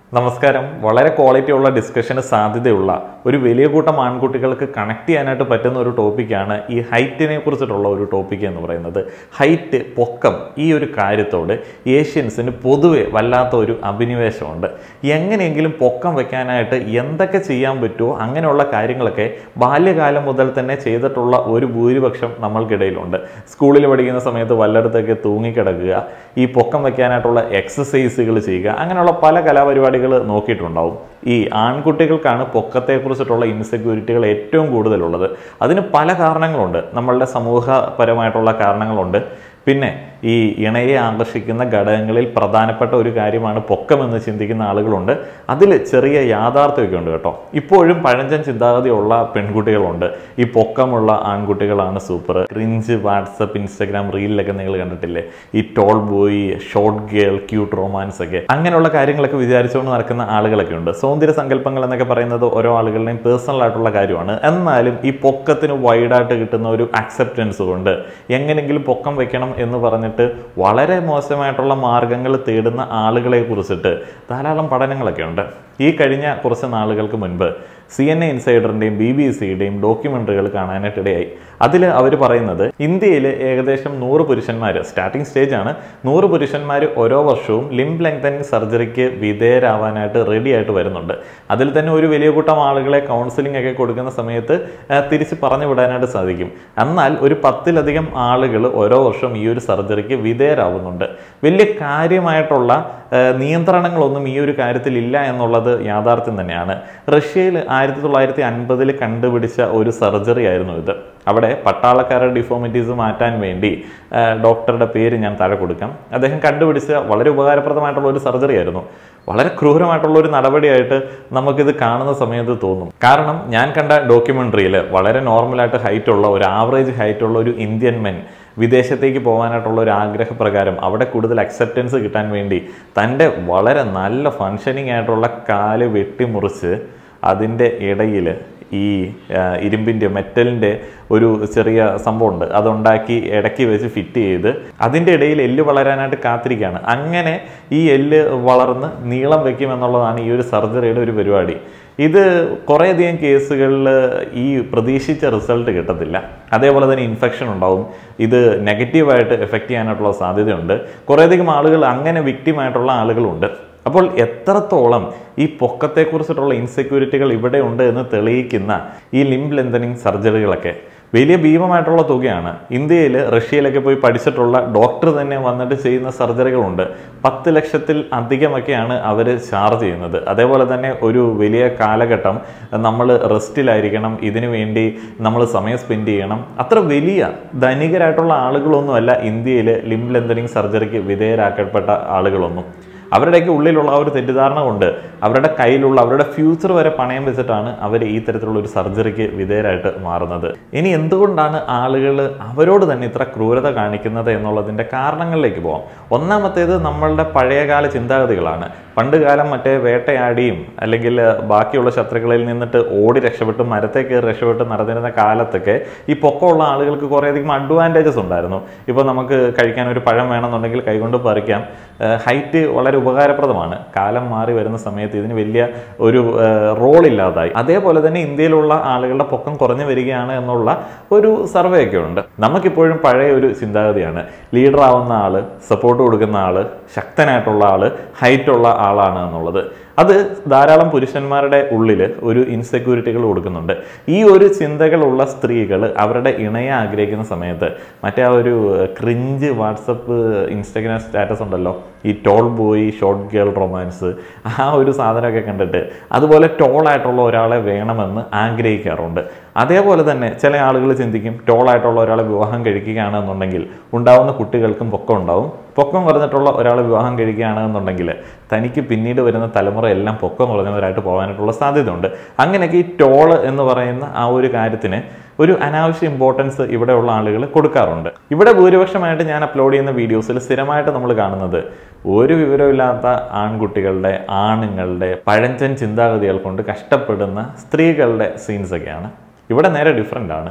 നമസ്കാരം വളരെ ക്വാളിറ്റി ഉള്ള ഡിസ്കഷന് സാധ്യതയുള്ള ഒരു വലിയ കൂട്ടം ആൺകുട്ടികൾക്ക് കണക്ട് ചെയ്യാനായിട്ട് പറ്റുന്ന ഒരു ടോപ്പിക്കാണ് ഈ ഹൈറ്റിനെ കുറിച്ചിട്ടുള്ള ഒരു ടോപ്പിക് എന്ന് പറയുന്നത് ഹൈറ്റ് പൊക്കം ഈ ഒരു കാര്യത്തോട് ഏഷ്യൻസിന് പൊതുവെ വല്ലാത്ത ഒരു അഭിനിവേശമുണ്ട് എങ്ങനെയെങ്കിലും പൊക്കം വെക്കാനായിട്ട് എന്തൊക്കെ ചെയ്യാൻ പറ്റുമോ അങ്ങനെയുള്ള കാര്യങ്ങളൊക്കെ ബാല്യകാലം മുതൽ തന്നെ ചെയ്തിട്ടുള്ള ഒരു ഭൂരിപക്ഷം നമ്മൾക്കിടയിലുണ്ട് സ്കൂളിൽ പഠിക്കുന്ന സമയത്ത് വല്ലയിടത്തൊക്കെ തൂങ്ങിക്കിടക്കുക ഈ പൊക്കം വെക്കാനായിട്ടുള്ള എക്സസൈസുകൾ ചെയ്യുക അങ്ങനെയുള്ള പല കലാപരിപാടികൾ നോക്കിയിട്ടുണ്ടാവും ഈ ആൺകുട്ടികൾക്കാണ് പൊക്കത്തെക്കുറിച്ചിട്ടുള്ള ഇൻസെക്യൂരിറ്റികൾ ഏറ്റവും കൂടുതലുള്ളത് അതിന് പല കാരണങ്ങളുണ്ട് നമ്മളുടെ സമൂഹപരമായിട്ടുള്ള കാരണങ്ങളുണ്ട് പിന്നെ ഈ ഇണയെ ആകർഷിക്കുന്ന ഘടകങ്ങളിൽ പ്രധാനപ്പെട്ട ഒരു കാര്യമാണ് പൊക്കമെന്ന് ചിന്തിക്കുന്ന ആളുകളുണ്ട് അതിൽ ചെറിയ യാഥാർത്ഥ്യമൊക്കെ ഉണ്ട് കേട്ടോ ഇപ്പോഴും പഴഞ്ചൻ ചിന്താഗതിയുള്ള പെൺകുട്ടികളുണ്ട് ഈ പൊക്കമുള്ള ആൺകുട്ടികളാണ് സൂപ്പർ ക്രിഞ്ച് വാട്സപ്പ് ഇൻസ്റ്റാഗ്രാം റീലിലൊക്കെ നിങ്ങൾ കണ്ടിട്ടില്ലേ ഈ tall boy short girl cute romance ഒക്കെ അങ്ങനെയുള്ള കാര്യങ്ങളൊക്കെ വിചാരിച്ചുകൊണ്ട് നടക്കുന്ന ആളുകളൊക്കെ ഉണ്ട് സൗന്ദര്യ സങ്കല്പങ്ങൾ എന്നൊക്കെ പറയുന്നത് ഓരോ ആളുകളുടെയും പേഴ്സണൽ ആയിട്ടുള്ള കാര്യമാണ് എന്നാലും ഈ പൊക്കത്തിന് വൈഡായിട്ട് കിട്ടുന്ന ഒരു അക്സെപ്റ്റൻസ് കൊണ്ട് എങ്ങനെയെങ്കിലും പൊക്കം വെക്കണം എന്ന് പറഞ്ഞിട്ട് വളരെ മോശമായിട്ടുള്ള മാർഗങ്ങൾ തേടുന്ന ആളുകളെ കുറിച്ചിട്ട് ധാരാളം പഠനങ്ങളൊക്കെ ഉണ്ട് ഈ കഴിഞ്ഞ കുറച്ച് നാളുകൾക്ക് മുൻപ് സി എൻ എ ഇൻസൈഡറിൻ്റെയും ബി ബി സിയുടെയും ഡോക്യുമെൻ്ററികൾ കാണാനായിട്ടിടയായി അതിൽ അവർ പറയുന്നത് ഇന്ത്യയിൽ ഏകദേശം നൂറ് പുരുഷന്മാർ സ്റ്റാർട്ടിംഗ് സ്റ്റേജ് ആണ് നൂറ് പുരുഷന്മാർ ഓരോ വർഷവും ലിംബ് ലെങ്തനിങ് സർജറിക്ക് വിധേയരാവാനായിട്ട് റെഡി ആയിട്ട് വരുന്നുണ്ട് അതിൽ തന്നെ ഒരു വലിയ കൂട്ടം ആളുകളെ കൗൺസിലിംഗ് ഒക്കെ കൊടുക്കുന്ന സമയത്ത് ആ, തിരിച്ച് പറഞ്ഞു വിടാനായിട്ട് സാധിക്കും എന്നാൽ ഒരു പത്തിലധികം ആളുകൾ ഓരോ വർഷം ഈ ഒരു സർജറിക്ക് വിധേയരാവുന്നുണ്ട് വലിയ കാര്യമായിട്ടുള്ള ആ, നിയന്ത്രണങ്ങളൊന്നും ഈ ഒരു കാര്യത്തിൽ ഇല്ല എന്നുള്ളത് യാഥാർത്ഥ്യം തന്നെയാണ് റഷ്യയിൽ ആയിരത്തി തൊള്ളായിരത്തി അൻപതിൽ കണ്ടുപിടിച്ച ഒരു സർജറി ആയിരുന്നു ഇത് അവിടെ പട്ടാളക്കാരുടെ ഡിഫോമിറ്റീസ് മാറ്റാൻ വേണ്ടി ആ, ഡോക്ടറുടെ പേര് ഞാൻ താഴെ കൊടുക്കാം അദ്ദേഹം കണ്ടുപിടിച്ച വളരെ ഉപകാരപ്രദമായിട്ടുള്ള ഒരു സർജറി ആയിരുന്നു വളരെ ക്രൂരമായിട്ടുള്ള ഒരു നടപടിയായിട്ട് നമുക്കിത് കാണുന്ന സമയത്ത് തോന്നും കാരണം ഞാൻ കണ്ട ഡോക്യുമെൻ്ററിയിൽ വളരെ നോർമലായിട്ട് ഹൈറ്റ് ഉള്ള ഒരു ആവറേജ് ഹൈറ്റ് ഉള്ള ഒരു ഇന്ത്യൻ മെൻ വിദേശത്തേക്ക് പോകാനായിട്ടുള്ള ഒരു ആഗ്രഹപ്രകാരം അവിടെ കൂടുതൽ അക്സെപ്റ്റൻസ് കിട്ടാൻ വേണ്ടി തൻ്റെ വളരെ നല്ല ഫങ്ഷനിങ് ആയിട്ടുള്ള കാല് വെട്ടിമുറിച്ച് അതിൻ്റെ ഇടയിൽ ഈ ആ, ഇരുമ്പിൻ്റെ മെറ്റലിൻ്റെ ഒരു ചെറിയ സംഭവമുണ്ട് അതുണ്ടാക്കി ഇടയ്ക്ക് വെച്ച് ഫിറ്റ് ചെയ്ത് അതിൻ്റെ ഇടയിൽ എല്ല് വളരാനായിട്ട് കാത്തിരിക്കുകയാണ് അങ്ങനെ ഈ എല്ല് വളർന്ന് നീളം വെക്കും എന്നുള്ളതാണ് ഈ ഒരു സർജറിയുടെ ഒരു പരിപാടി ഇത് കുറേയധികം കേസുകളിൽ ഈ പ്രതീക്ഷിച്ച റിസൾട്ട് കിട്ടത്തില്ല അതേപോലെ തന്നെ ഇൻഫെക്ഷൻ ഉണ്ടാവും ഇത് നെഗറ്റീവായിട്ട് എഫക്റ്റ് ചെയ്യാനായിട്ടുള്ള സാധ്യതയുണ്ട് കുറേയധികം ആളുകൾ അങ്ങനെ വിക്റ്റിമായിട്ടുള്ള ആളുകളുണ്ട് അപ്പോൾ എത്രത്തോളം ഈ പൊക്കത്തെക്കുറിച്ചിട്ടുള്ള ഇൻസെക്യൂരിറ്റികൾ ഇവിടെ ഉണ്ട് എന്ന് തെളിയിക്കുന്ന ഈ ലിംബ് ലെന്തനിങ് സർജറികളൊക്കെ വലിയ ഭീമമായിട്ടുള്ള തുകയാണ് ഇന്ത്യയിൽ റഷ്യയിലൊക്കെ പോയി പഠിച്ചിട്ടുള്ള ഡോക്ടർ തന്നെ വന്നിട്ട് ചെയ്യുന്ന സർജറികളുണ്ട് പത്ത് ലക്ഷത്തിൽ അധികമൊക്കെയാണ് അവർ ചാർജ് ചെയ്യുന്നത് അതേപോലെ തന്നെ ഒരു വലിയ കാലഘട്ടം നമ്മൾ റെസ്റ്റിലായിരിക്കണം ഇതിനു വേണ്ടി നമ്മൾ സമയം സ്പെൻഡ് ചെയ്യണം അത്ര വലിയ ധനികരായിട്ടുള്ള ആളുകളൊന്നുമല്ല ഇന്ത്യയിൽ ലിംബ് ലെന്തനിങ് സർജറിക്ക് വിധേയരാക്കപ്പെട്ട ആളുകളൊന്നും അവരുടെയൊക്കെ ഉള്ളിലുള്ള ആ ഒരു തെറ്റിദ്ധാരണ കൊണ്ട് അവരുടെ കയ്യിലുള്ള അവരുടെ ഫ്യൂച്ചർ വരെ പണയം വെച്ചിട്ടാണ് അവർ ഈ തരത്തിലുള്ള ഒരു സർജറിക്ക് വിധേയരായിട്ട് മാറുന്നത് ഇനി എന്തുകൊണ്ടാണ് ആളുകൾ അവരോട് തന്നെ ഇത്ര ക്രൂരത കാണിക്കുന്നത് എന്നുള്ളതിൻ്റെ കാരണങ്ങളിലേക്ക് പോകാം ഒന്നാമത്തേത് നമ്മളുടെ പഴയകാല ചിന്താഗതികളാണ് പണ്ട് കാലം മറ്റേ വേട്ടയാടിയും അല്ലെങ്കിൽ ബാക്കിയുള്ള ശത്രുക്കളിൽ നിന്നിട്ട് ഓടി രക്ഷപ്പെട്ട് മരത്തെ കയറി രക്ഷപ്പെട്ട് നടന്നിരുന്ന കാലത്തൊക്കെ ഈ പൊക്കമുള്ള ആളുകൾക്ക് കുറേയധികം അഡ്വാൻറ്റേജസ് ഉണ്ടായിരുന്നു ഇപ്പോൾ നമുക്ക് കഴിക്കാൻ ഒരു പഴം വേണമെന്നുണ്ടെങ്കിൽ കൈകൊണ്ട് പറിക്കാം ഹൈറ്റ് വളരെ ഉപകാരപ്രദമാണ് കാലം മാറി വരുന്ന സമയത്ത് ഇതിന് വലിയ ഒരു റോൾ ഇല്ലാതായി അതേപോലെ തന്നെ ഇന്ത്യയിലുള്ള ആളുകളുടെ പൊക്കം കുറഞ്ഞു വരികയാണ് എന്നുള്ള ഒരു സർവേ ഒക്കെ ഉണ്ട് നമുക്കിപ്പോഴും പഴയ ഒരു ചിന്താഗതിയാണ് ലീഡർ ആവുന്ന ആള് സപ്പോർട്ട് കൊടുക്കുന്ന ആള് ശക്തനായിട്ടുള്ള ആള് ഹൈറ്റ് ഉള്ള ആളാണ് എന്നുള്ളത് അത് ധാരാളം പുരുഷന്മാരുടെ ഉള്ളിൽ ഒരു ഇൻസെക്യൂരിറ്റികൾ കൊടുക്കുന്നുണ്ട് ഈ ഒരു ചിന്തകളുള്ള സ്ത്രീകൾ അവരുടെ ഇണയെ ആഗ്രഹിക്കുന്ന സമയത്ത് മറ്റേ ആ ഒരു ക്രിഞ്ച് വാട്സപ്പ് ഇൻസ്റ്റാഗ്രാം സ്റ്റാറ്റസ് ഉണ്ടല്ലോ ഈ tall boy short girl romance ആ ഒരു സാധനമൊക്കെ കണ്ടിട്ട് അതുപോലെ ടോൾ ആയിട്ടുള്ള ഒരാളെ വേണമെന്ന് ആഗ്രഹിക്കാറുണ്ട് അതേപോലെ തന്നെ ചില ആളുകൾ ചിന്തിക്കും ടോൾ ആയിട്ടുള്ള ഒരാളെ വിവാഹം കഴിക്കുകയാണെന്നുണ്ടെങ്കിൽ ഉണ്ടാവുന്ന കുട്ടികൾക്കും പൊക്കം ഉണ്ടാവും പൊക്കം കുറഞ്ഞിട്ടുള്ള ഒരാളെ വിവാഹം കഴിക്കുകയാണെന്നുണ്ടെങ്കിൽ തനിക്ക് പിന്നീട് വരുന്ന തലമുറ എല്ലാം പൊക്കം കുറഞ്ഞവരായിട്ട് പോകാനായിട്ടുള്ള സാധ്യതയുണ്ട് അങ്ങനെയൊക്കെ ഈ ടോള് എന്ന് പറയുന്ന ആ ഒരു കാര്യത്തിന് ഒരു അനാവശ്യ ഇമ്പോർട്ടൻസ് ഇവിടെയുള്ള ആളുകൾ കൊടുക്കാറുണ്ട് ഇവിടെ ഭൂരിപക്ഷമായിട്ട് ഞാൻ അപ്ലോഡ് ചെയ്യുന്ന വീഡിയോസിൽ സ്ഥിരമായിട്ട് നമ്മൾ കാണുന്നത് ഒരു വിവരമില്ലാത്ത ആൺകുട്ടികളുടെ ആണുങ്ങളുടെ പഴഞ്ചൻ ചിന്താഗതികൾ കൊണ്ട് കഷ്ടപ്പെടുന്ന സ്ത്രീകളുടെ സീൻസ് ഒക്കെയാണ് ഇവിടെ നേരെ ഡിഫറെൻ്റ് ആണ്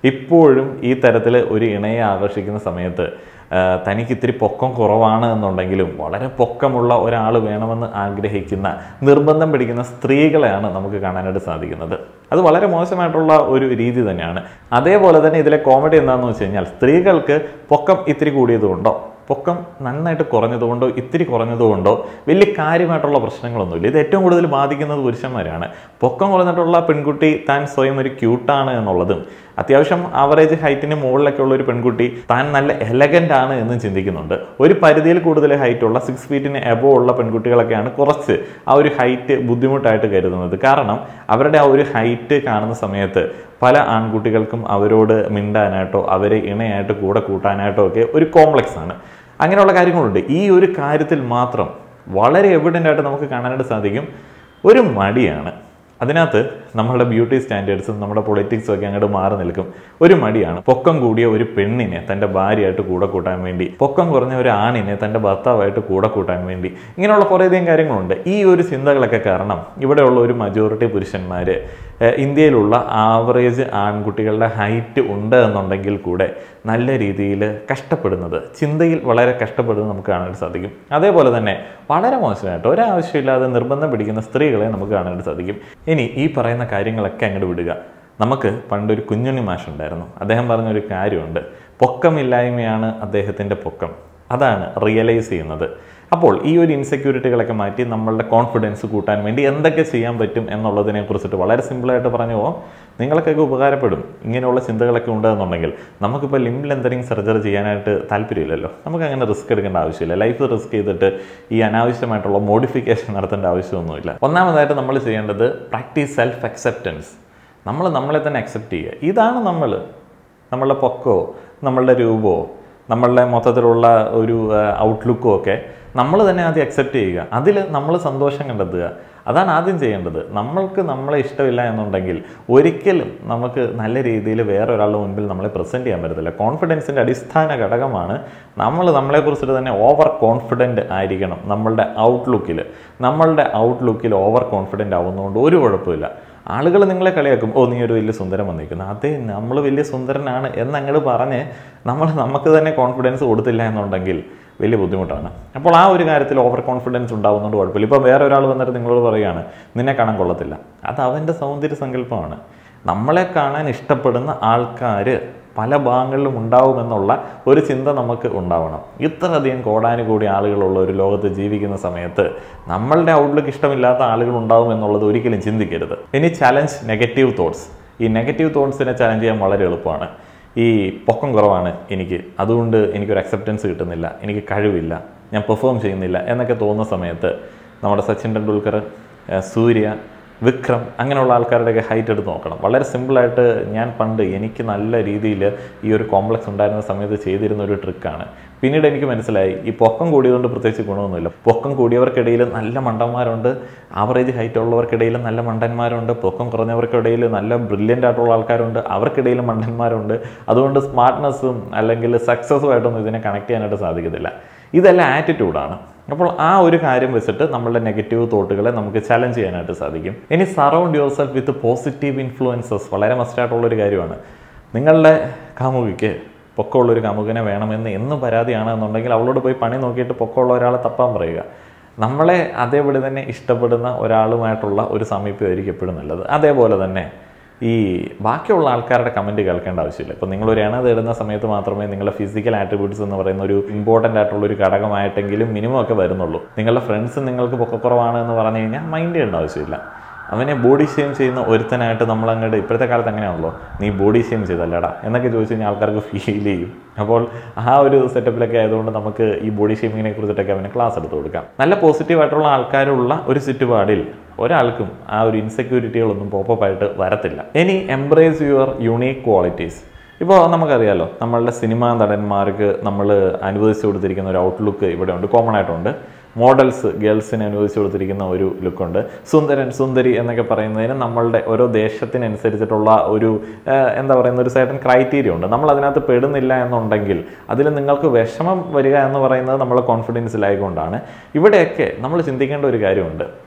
ഇപ്പോഴും ഈ തരത്തിൽ ഒരു ഇണയെ ആകർഷിക്കുന്ന സമയത്ത് ആ, തനിക്ക് ഇത്തിരി പൊക്കം കുറവാണ് എന്നുണ്ടെങ്കിലും വളരെ പൊക്കമുള്ള ഒരാൾ വേണമെന്ന് ആഗ്രഹിക്കുന്ന നിർബന്ധം പിടിക്കുന്ന സ്ത്രീകളെയാണ് നമുക്ക് കാണാനായിട്ട് സാധിക്കുന്നത് അത് വളരെ മോശമായിട്ടുള്ള ഒരു രീതി തന്നെയാണ് അതേപോലെ തന്നെ ഇതിലെ കോമഡി എന്താണെന്ന് വെച്ച് കഴിഞ്ഞാൽ സ്ത്രീകൾക്ക് പൊക്കം ഇത്തിരി കൂടിയതുകൊണ്ടോ പൊക്കം നന്നായിട്ട് കുറഞ്ഞതുകൊണ്ടോ ഇത്തിരി കുറഞ്ഞതുകൊണ്ടോ വലിയ കാര്യമായിട്ടുള്ള പ്രശ്നങ്ങളൊന്നുമില്ല ഇത് ഏറ്റവും കൂടുതൽ ബാധിക്കുന്നത് പുരുഷന്മാരാണ് പൊക്കം കുറഞ്ഞിട്ടുള്ള പെൺകുട്ടി താൻ സ്വയം ഒരു ക്യൂട്ടാണ് എന്നുള്ളതും അത്യാവശ്യം ആവറേജ് ഹൈറ്റിന് മുകളിലൊക്കെ ഉള്ള ഒരു പെൺകുട്ടി താൻ നല്ല എലഗൻ്റ് ആണ് എന്നും ചിന്തിക്കുന്നുണ്ട് ഒരു പരിധിയിൽ കൂടുതൽ ഹൈറ്റ് ഉള്ള സിക്സ് ഫീറ്റിന് എബോ ഉള്ള പെൺകുട്ടികളൊക്കെയാണ് കുറച്ച് ആ ഒരു ഹൈറ്റ് ബുദ്ധിമുട്ടായിട്ട് കരുതുന്നത് കാരണം അവരുടെ ആ ഒരു ഹൈറ്റ് കാണുന്ന സമയത്ത് പല ആൺകുട്ടികൾക്കും അവരോട് മിണ്ടാനായിട്ടോ അവരെ ഇണയായിട്ട് കൂടെ കൂട്ടാനായിട്ടോ ഒക്കെ ഒരു കോംപ്ലക്സ് ആണ് അങ്ങനെയുള്ള കാര്യങ്ങളുണ്ട് ഈ ഒരു കാര്യത്തിൽ മാത്രം വളരെ എവിഡൻ്റ് ആയിട്ട് നമുക്ക് കാണാനായിട്ട് സാധിക്കും ഒരു മടിയാണ് അതിനകത്ത് നമ്മളുടെ ബ്യൂട്ടി സ്റ്റാൻഡേർഡ്സും നമ്മുടെ പൊളിറ്റിക്സും ഒക്കെ അങ്ങോട്ട് മാറി നിൽക്കും ഒരു മടിയാണ് പൊക്കം കൂടിയ ഒരു പെണ്ണിനെ തൻ്റെ ഭാര്യയായിട്ട് കൂടെ കൂട്ടാൻ വേണ്ടി പൊക്കം കുറഞ്ഞ ഒരു ആണിനെ തൻ്റെ ഭർത്താവായിട്ട് കൂടെ കൂട്ടാൻ വേണ്ടി ഇങ്ങനെയുള്ള കുറേയധികം കാര്യങ്ങളുണ്ട് ഈ ഒരു ചിന്തകളൊക്കെ കാരണം ഇവിടെയുള്ള ഒരു മജോറിറ്റി പുരുഷന്മാർ ഇന്ത്യയിലുള്ള ആവറേജ് ആൺകുട്ടികളുടെ ഹൈറ്റ് ഉണ്ട് എന്നുണ്ടെങ്കിൽ കൂടെ നല്ല രീതിയിൽ കഷ്ടപ്പെടുന്നത് ചിന്തയിൽ വളരെ കഷ്ടപ്പെടുന്നത് നമുക്ക് കാണാൻ സാധിക്കും അതേപോലെ തന്നെ വളരെ മോശമായിട്ട് ഒരാവശ്യമില്ലാതെ നിർബന്ധം പിടിക്കുന്ന സ്ത്രീകളെ നമുക്ക് കാണാൻ സാധിക്കും ഇനി ഈ പറയുന്ന കാര്യങ്ങളൊക്കെ അങ്ങോട്ട് വിടുക നമുക്ക് പണ്ടൊരു കുഞ്ഞുണ്ണി മാഷുണ്ടായിരുന്നു അദ്ദേഹം പറഞ്ഞൊരു കാര്യമുണ്ട് പൊക്കമില്ലായ്മയാണ് അദ്ദേഹത്തിൻ്റെ പൊക്കം അതാണ് റിയലൈസ് ചെയ്യുന്നത് അപ്പോൾ ഈ ഒരു ഇൻസെക്യൂരിറ്റികളൊക്കെ മാറ്റി നമ്മളുടെ കോൺഫിഡൻസ് കൂട്ടാൻ വേണ്ടി എന്തൊക്കെ ചെയ്യാൻ പറ്റും എന്നുള്ളതിനെ കുറിച്ചിട്ട് വളരെ സിമ്പിളായിട്ട് പറഞ്ഞു പോകാം നിങ്ങൾക്കൊക്കെ ഉപകാരപ്പെടും ഇങ്ങനെയുള്ള ചിന്തകളൊക്കെ ഉണ്ടെന്നുണ്ടെങ്കിൽ നമുക്കിപ്പോൾ ലിം ലെന്തറിങ് സർജറി ചെയ്യാനായിട്ട് താല്പര്യമില്ലല്ലോ നമുക്ക് അങ്ങനെ റിസ്ക് എടുക്കേണ്ട ആവശ്യമില്ല ലൈഫ് റിസ്ക് ചെയ്തിട്ട് ഈ അനാവശ്യമായിട്ടുള്ള മോഡിഫിക്കേഷൻ നടത്തേണ്ട ആവശ്യമൊന്നുമില്ല ഒന്നാമതായിട്ട് നമ്മൾ ചെയ്യേണ്ടത് പ്രാക്ടീസ് സെൽഫ് അക്സെപ്റ്റൻസ് നമ്മൾ നമ്മളെ തന്നെ അക്സെപ്റ്റ് ചെയ്യുക ഇതാണ് നമ്മൾ നമ്മളുടെ പൊക്കോ നമ്മളുടെ രൂപമോ നമ്മളുടെ മൊത്തത്തിലുള്ള ഒരു ഔട്ട്ലുക്കും ഒക്കെ നമ്മൾ തന്നെ ആദ്യം അക്സെപ്റ്റ് ചെയ്യുക അതിൽ നമ്മൾ സന്തോഷം കണ്ടെത്തുക അതാണ് ആദ്യം ചെയ്യേണ്ടത് നമ്മൾക്ക് നമ്മളെ ഇഷ്ടമില്ല എന്നുണ്ടെങ്കിൽ ഒരിക്കലും നമുക്ക് നല്ല രീതിയിൽ വേറൊരാളുടെ മുൻപിൽ നമ്മളെ പ്രസൻറ്റ് ചെയ്യാൻ പറ്റത്തില്ല കോൺഫിഡൻസിൻ്റെ അടിസ്ഥാന ഘടകമാണ് നമ്മൾ നമ്മളെക്കുറിച്ചിട്ട് തന്നെ ഓവർ കോൺഫിഡൻറ്റ് ആയിരിക്കണം നമ്മളുടെ ഔട്ട്ലുക്കിൽ നമ്മളുടെ ഔട്ട്ലുക്കിൽ ഓവർ കോൺഫിഡൻ്റ് ആവുന്നതുകൊണ്ട് ഒരു കുഴപ്പമില്ല ആളുകൾ നിങ്ങളെ കളിയാക്കും ഓ നീ ഒരു വലിയ സുന്ദരം വന്നിരിക്കുന്നു അതെ നമ്മൾ വലിയ സുന്ദരനാണ് എന്നങ്ങോട്ട് പറഞ്ഞ് നമ്മൾ നമുക്ക് തന്നെ കോൺഫിഡൻസ് കൊടുത്തില്ല എന്നുണ്ടെങ്കിൽ വലിയ ബുദ്ധിമുട്ടാണ് അപ്പോൾ ആ ഒരു കാര്യത്തിൽ ഓവർ കോൺഫിഡൻസ് ഉണ്ടാവുന്നതുകൊണ്ട് കുഴപ്പമില്ല ഇപ്പോൾ വേറെ ഒരാൾ വന്നിട്ട് നിങ്ങളോട് പറയുകയാണ് നിന്നെ കാണാൻ കൊള്ളത്തില്ല അത് അവൻ്റെ സൗന്ദര്യ സങ്കല്പമാണ് നമ്മളെ കാണാൻ ഇഷ്ടപ്പെടുന്ന ആൾക്കാർ പല ഭാഗങ്ങളിലും ഉണ്ടാവുമെന്നുള്ള ഒരു ചിന്ത നമുക്ക് ഉണ്ടാവണം ഇത്രയധികം കോടാനുകൂടി ആളുകളുള്ള ഒരു ലോകത്ത് ജീവിക്കുന്ന സമയത്ത് നമ്മളുടെ ഔട്ട്ലുക്ക് ഇഷ്ടമില്ലാത്ത ആളുകൾ ഉണ്ടാവും എന്നുള്ളത് ഒരിക്കലും ചിന്തിക്കരുത് ഇനി ചലഞ്ച് നെഗറ്റീവ് തോട്ട്സ് ഈ നെഗറ്റീവ് തോട്ട്സിനെ ചലഞ്ച് ചെയ്യാൻ വളരെ എളുപ്പമാണ് ഈ പൊക്കം കുറവാണ് എനിക്ക് അതുകൊണ്ട് എനിക്കൊരു അക്സെപ്റ്റൻസ് കിട്ടുന്നില്ല എനിക്ക് കഴിവില്ല ഞാൻ പെർഫോം ചെയ്യുന്നില്ല എന്നൊക്കെ തോന്നുന്ന സമയത്ത് നമ്മുടെ സച്ചിൻ ടെണ്ടുൽക്കർ ഏഹ് സൂര്യ വിക്രം അങ്ങനെയുള്ള ആൾക്കാരുടെയൊക്കെ ഹൈറ്റ് എടുത്ത് നോക്കണം വളരെ സിമ്പിളായിട്ട് ഞാൻ പണ്ട് എനിക്ക് നല്ല രീതിയിൽ ഈ ഒരു കോംപ്ലക്സ് ഉണ്ടായിരുന്ന സമയത്ത് ചെയ്തിരുന്ന ഒരു ട്രിക്കാണ് പിന്നീട് എനിക്ക് മനസ്സിലായി ഈ പൊക്കം കൂടിയതുകൊണ്ട് പ്രത്യേകിച്ച് ഗുണമൊന്നുമില്ല പൊക്കം കൂടിയവർക്കിടയിൽ നല്ല മണ്ടന്മാരുണ്ട് ആവറേജ് ഹൈറ്റ് ഉള്ളവർക്കിടയിൽ നല്ല മണ്ടന്മാരുണ്ട് പൊക്കം കുറഞ്ഞവർക്കിടയിൽ നല്ല ബ്രില്യൻ്റ് ആയിട്ടുള്ള ആൾക്കാരുണ്ട് അവർക്കിടയിൽ മണ്ടന്മാരുണ്ട് അതുകൊണ്ട് സ്മാർട്ട്നെസ്സും അല്ലെങ്കിൽ സക്സസ്സും ആയിട്ടൊന്നും ഇതിനെ കണക്ട് ചെയ്യാനായിട്ട് സാധിക്കത്തില്ല ഇതെല്ലാം ആറ്റിറ്റ്യൂഡാണ് അപ്പോൾ ആ ഒരു കാര്യം വെച്ചിട്ട് നമ്മളുടെ നെഗറ്റീവ് തോട്ടുകളെ നമുക്ക് ചലഞ്ച് ചെയ്യാനായിട്ട് സാധിക്കും ഇനി surround yourself with positive influences വളരെ മസ്റ്റായിട്ടുള്ള ഒരു കാര്യമാണ് നിങ്ങളുടെ കാമുകിക്ക് പൊക്കമുള്ളൊരു കാമുകനെ വേണമെന്ന് എന്നും പരാതിയാണ് എന്നുണ്ടെങ്കിൽ അവളോട് പോയി പണി നോക്കിയിട്ട് പൊക്കമുള്ള ഒരാളെ തപ്പാൻ പറയുക നമ്മളെ അതേപടി തന്നെ ഇഷ്ടപ്പെടുന്ന ഒരാളുമായിട്ടുള്ള ഒരു സമീപമായിരിക്കും എപ്പോഴും നല്ലത് അതേപോലെ തന്നെ ഈ ബാക്കിയുള്ള ആൾക്കാരുടെ കമൻറ്റ് കേൾക്കേണ്ട ആവശ്യമില്ല ഇപ്പോൾ നിങ്ങൾ ഒരു എണ്ണ തേടുന്ന സമയത്ത് മാത്രമേ നിങ്ങളുടെ ഫിസിക്കൽ ആട്രിബ്യൂട്ട്സ് എന്ന് പറയുന്ന ഒരു ഇമ്പോർട്ടൻ്റ് ആയിട്ടുള്ള ഒരു ഘടകമായിട്ടെങ്കിലും മിനിമം ഒക്കെ വരുന്നുള്ളൂ നിങ്ങളുടെ ഫ്രണ്ട്സ് നിങ്ങൾക്ക് പൊക്കക്കുറവാണ് എന്ന് പറഞ്ഞു കഴിഞ്ഞാൽ മൈൻഡ് ചെയ്യേണ്ട ആവശ്യമില്ല അവനെ ബോഡി ഷെയിം ചെയ്യുന്ന ഒരുത്തനായിട്ട് നമ്മൾ അങ്ങോട്ട് ഇപ്പോഴത്തെ കാലത്ത് അങ്ങനെയാണല്ലോ നീ ബോഡി ഷെയിം ചെയ്തല്ലടാ എന്നൊക്കെ ചോദിച്ചു കഴിഞ്ഞാൽ ആൾക്കാർക്ക് ഫീൽ ചെയ്യും അപ്പോൾ ആ ഒരു സെറ്റപ്പിലൊക്കെ ആയതുകൊണ്ട് നമുക്ക് ഈ ബോഡി ഷെയിമിങ്ങിനെ കുറിച്ചിട്ടൊക്കെ അവന് ക്ലാസ് എടുത്ത് കൊടുക്കാം നല്ല പോസിറ്റീവ് ആയിട്ടുള്ള ആൾക്കാരുള്ള ഒരു ചുറ്റുപാടിൽ ഒരാൾക്കും ആ ഒരു ഇൻസെക്യൂരിറ്റികളൊന്നും പോപ്പപ്പ് ആയിട്ട് വരത്തില്ല ഇനി എംബ്രേസ് യുവർ യുണീക്ക് ക്വാളിറ്റീസ് ഇപ്പോൾ നമുക്കറിയാലോ നമ്മളുടെ സിനിമാ നടന്മാർക്ക് നമ്മൾ അനുവദിച്ചു കൊടുത്തിരിക്കുന്ന ഒരു ഔട്ട്ലുക്ക് ഇവിടെ ഉണ്ട് കോമൺ ആയിട്ടുണ്ട് മോഡൽസ് ഗേൾസിന് അനുവദിച്ചു കൊടുത്തിരിക്കുന്ന ഒരു ലുക്കുണ്ട് സുന്ദരൻ സുന്ദരി എന്നൊക്കെ പറയുന്നതിന് നമ്മളുടെ ഓരോ ദേശത്തിനനുസരിച്ചിട്ടുള്ള ഒരു ആ, എന്താ പറയുന്ന ഒരു സൈഡൻ ക്രൈറ്റീരിയ ഉണ്ട് നമ്മൾ അതിനകത്ത് പെടുന്നില്ല എന്നുണ്ടെങ്കിൽ അതിൽ നിങ്ങൾക്ക് വിഷമം വരിക എന്ന് പറയുന്നത് നമ്മളെ കോൺഫിഡൻസിലായതുകൊണ്ടാണ് ഇവിടെയൊക്കെ നമ്മൾ ചിന്തിക്കേണ്ട ഒരു കാര്യമുണ്ട്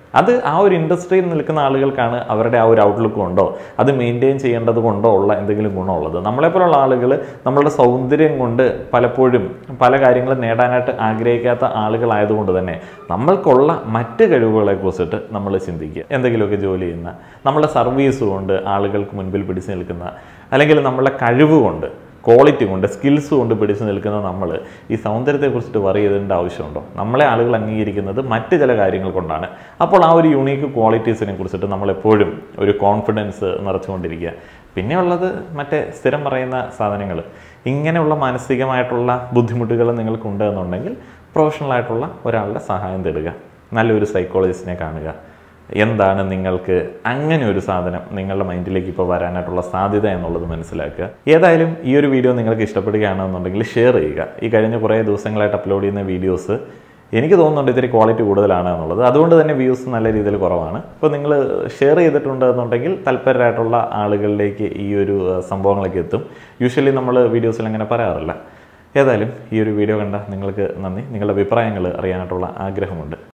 അത് ആ ഒരു ഇൻഡസ്ട്രിയിൽ നിൽക്കുന്ന ആളുകൾക്കാണ് അവരുടെ ആ ഒരു ഔട്ട്ലുക്ക് കൊണ്ടോ അത് മെയിൻറ്റെയിൻ ചെയ്യേണ്ടത് കൊണ്ടോ ഉള്ള എന്തെങ്കിലും ഗുണമുള്ളത് നമ്മളെപ്പോലുള്ള ആളുകൾ നമ്മളുടെ സൗന്ദര്യം കൊണ്ട് പലപ്പോഴും പല കാര്യങ്ങളും നേടാനായിട്ട് ആഗ്രഹിക്കാത്ത ആളുകളായതുകൊണ്ട് തന്നെ നമ്മൾക്കുള്ള മറ്റ് കഴിവുകളെ കുറിച്ചിട്ട് നമ്മൾ ചിന്തിക്കുക എന്തെങ്കിലുമൊക്കെ ജോലി ചെയ്യുന്ന നമ്മളെ സർവീസ് കൊണ്ട് ആളുകൾക്ക് മുൻപിൽ പിടിച്ചു നിൽക്കുന്ന അല്ലെങ്കിൽ നമ്മളെ കഴിവ് കൊണ്ട് ക്വാളിറ്റി കൊണ്ട് സ്കിൽസ് കൊണ്ട് പിടിച്ചു നിൽക്കുന്ന നമ്മൾ ഈ സൗന്ദര്യത്തെക്കുറിച്ചിട്ട് വറി ചെയ്തേണ്ട ആവശ്യമുണ്ടോ നമ്മളെ ആളുകൾ അംഗീകരിക്കുന്നത് മറ്റ് ചില കാര്യങ്ങൾ കൊണ്ടാണ് അപ്പോൾ ആ ഒരു യൂണീക്ക് ക്വാളിറ്റീസിനെ കുറിച്ചിട്ട് നമ്മളെപ്പോഴും ഒരു കോൺഫിഡൻസ് നിറച്ചുകൊണ്ടിരിക്കുക പിന്നെ ഉള്ളത് മറ്റേ സ്ഥിരം പറയുന്ന സാധനങ്ങൾ ഇങ്ങനെയുള്ള മാനസികമായിട്ടുള്ള ബുദ്ധിമുട്ടുകൾ നിങ്ങൾക്കുണ്ട് എന്നുണ്ടെങ്കിൽ പ്രൊഫഷണൽ ആയിട്ടുള്ള ഒരാളുടെ സഹായം തേടുക നല്ലൊരു സൈക്കോളജിസ്റ്റിനെ കാണുക എന്താണ് നിങ്ങൾക്ക് അങ്ങനെ ഒരു സാധനം നിങ്ങളുടെ മൈൻഡിലേക്ക് ഇപ്പോൾ വരാനായിട്ടുള്ള സാധ്യത എന്നുള്ളത് മനസ്സിലാക്കുക ഏതായാലും ഈ ഒരു വീഡിയോ നിങ്ങൾക്ക് ഇഷ്ടപ്പെടുകയാണെന്നുണ്ടെങ്കിൽ ഷെയർ ചെയ്യുക ഈ കഴിഞ്ഞ കുറേ ദിവസങ്ങളായിട്ട് അപ്ലോഡ് ചെയ്യുന്ന വീഡിയോസ് എനിക്ക് തോന്നുന്നുണ്ട് ഇത്തിരി ക്വാളിറ്റി കൂടുതലാണ് എന്നുള്ളത് അതുകൊണ്ട് തന്നെ വ്യൂസ് നല്ല രീതിയിൽ കുറവാണ് ഇപ്പോൾ നിങ്ങൾ ഷെയർ ചെയ്തിട്ടുണ്ട് എന്നുണ്ടെങ്കിൽ തൽപരരായിട്ടുള്ള ആളുകളിലേക്ക് ഈ ഒരു അഹ്, സംഭവങ്ങളൊക്കെ എത്തും യൂഷ്വലി നമ്മൾ വീഡിയോസിൽ അങ്ങനെ പറയാറില്ല ഏതായാലും ഈ ഒരു വീഡിയോ കണ്ട നിങ്ങൾക്ക് നന്ദി നിങ്ങളുടെ അഭിപ്രായങ്ങൾ അറിയാനായിട്ടുള്ള ആഗ്രഹമുണ്ട്